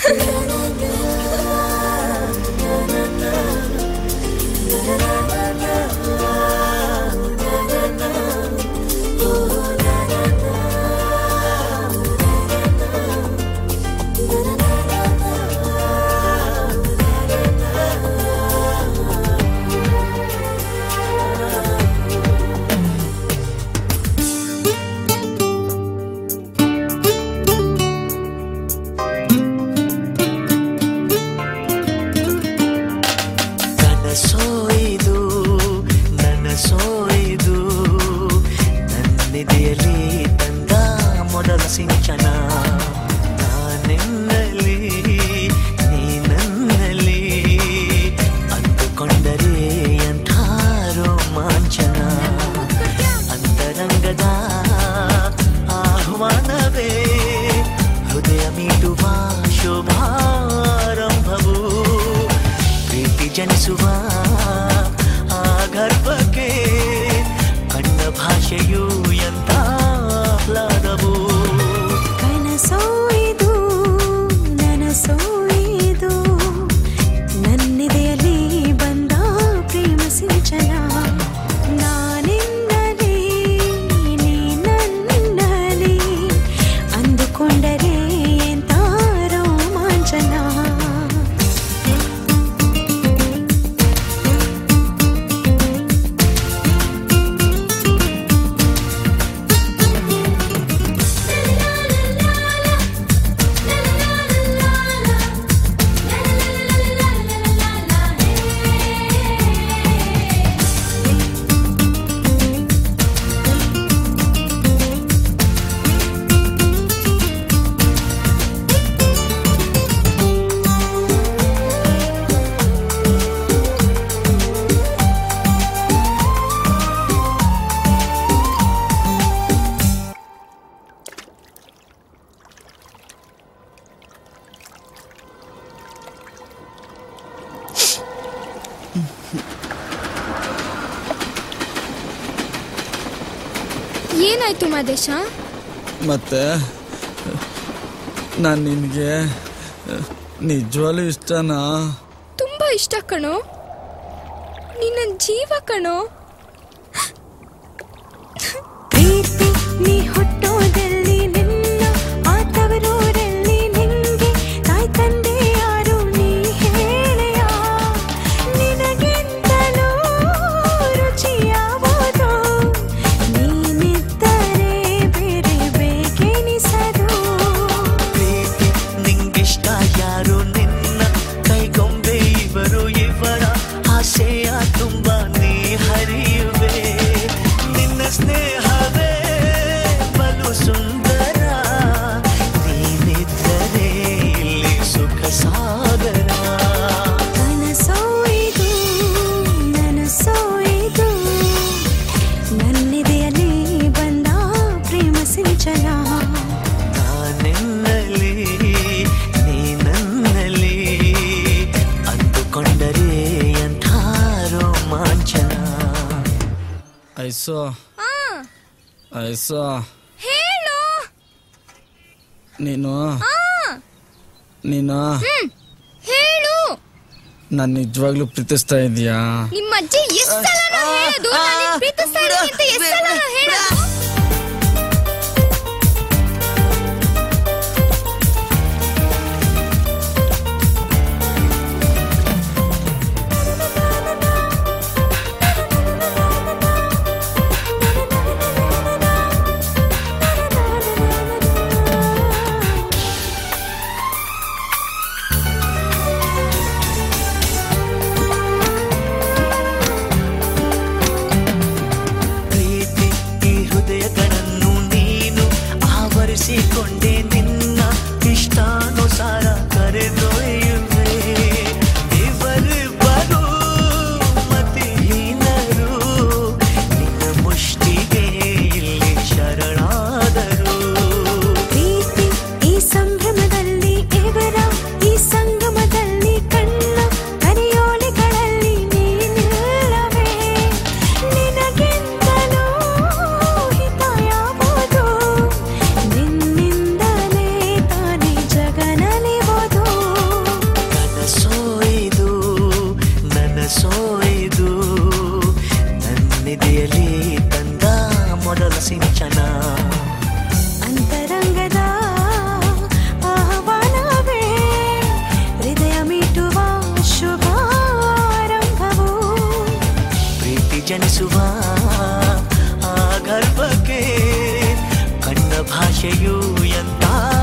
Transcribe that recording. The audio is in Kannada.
ಕನಸೋಯ್ದು ನನಸೋಯ್ದು ನನ್ನೆದೆಯಲ್ಲಿ ತಂದ ಮೊದಲ ಸಿಂಚನ ನಾನೆನ್ನಲಿ ನೀ ನನ್ನಲ್ಲಿ ಅಂದುಕೊಂಡರೆ ಎಂಥ ರೋಮಾಂಚನ ಅಂತರಂಗದ ಆಹ್ವಾನವೇ ಹೃದಯ ಮೀಟುವ ಶುಭಾರಂಭವು ಪ್ರೀತಿ ಜನಿಸುವ ಆ ಗರ್ಭಕ್ಕೆ ಕಣ್ಣ ಭಾಷೆಯು ಎಂತ ಆಹ್ಲಾದವು ಕನಸೋಯ್ದು ನನಸೋಯ್ದು ನನ್ನೆದೆಯಲ್ಲಿ ಬಂದ ಪ್ರೇಮ ಸಿಂಚನ ನಾನಿನ್ನಲಿ ನೀ ನನ್ನಲ್ಲಿ ಅಂದುಕೊಂಡರೆ ಎಂತ ರೋಮಾಂಚನ ಏನಾಯ್ತು ಮಾದೇಶ ಮತ್ತೆ ನಾನು ನಿನಗೆ ನಿಜವಾಗ್ಲೂ ಇಷ್ಟನಾ ತುಂಬಾ ಇಷ್ಟ ಕಣೋ ನಿನ್ನ ಜೀವ ಕಣೋ ಪ್ರೀತಿ ನೀ ಹುಟ್ಟೋದಲ್ಲಿ ನಿನ್ನ ಆ ತವರೂರಲ್ಲಿ ನಿಂಗೆ ತಾಯಿ ತಂದೆ ಯಾರು ನೀ ಹೇಳೆಯ ನಿನಗಿಂತಲೂ ರುಚಿಯಾವುದು ನೀನಿದ್ದರೆ ಬೇರೆ ಬೇಕೆನಿಸದು ಪ್ರೀತಿ ನಿಂಗಿಷ್ಟ ಯಾರು ನಿನ್ನ ಕೈಗೊಂಬೆ ಇವರು ಇವರ ಆಸೆಯ ತುಂಬ ನೀ ಹರಿಯುವೆ ನಿನ್ನ ಸ್ನೇಹವೇ ಬಲು ಸುಂದರ ನೀನಿದ್ದರೆ ಇಲ್ಲಿ ಸುಖ ಸಾಗರ ಕನಸೋಯ್ದು ನನಸೋಯ್ದು ನನ್ನೆದೆಯಲ್ಲಿ ಬಂದ ಪ್ರೇಮ ಸಿಂಚನ ನಾನೆನ್ನಲಿ ನೀ ನನ್ನಲ್ಲಿ ಅಂದುಕೊಂಡರೆ ಎಂಥ ರೋಮಾಂಚನ ಐಸೋ ಆ ಐಸೋ ಹೇಳು ನೀನು ಆ ನೀನು ಹ್ಮ್ ಹೇಳು ನಾನು ನಿಜವಾಗ್ಲೂ ಪ್ರೀತಿಸ್ತಾ ಇದೀಯಾ ನಿಮ್ಮ ಅಜ್ಜಿ ಎಷ್ಟ್ ಸಲನೋ ಹೇಳೋದು ನಾನ್ ನಿನ್ ಪ್ರೀತಿಸ್ತಾ ಇದೀನಿ ಅಂತ ಎಷ್ಟ್ ಸಲನೋ ಹೇಳೋದು ಪ್ರೀತಿ ಈ ಜನಿಸುವ ಆ ಗರ್ಭಕ್ಕೆ ಕಣ್ಣ ಭಾಷೆಯು ಎಂತ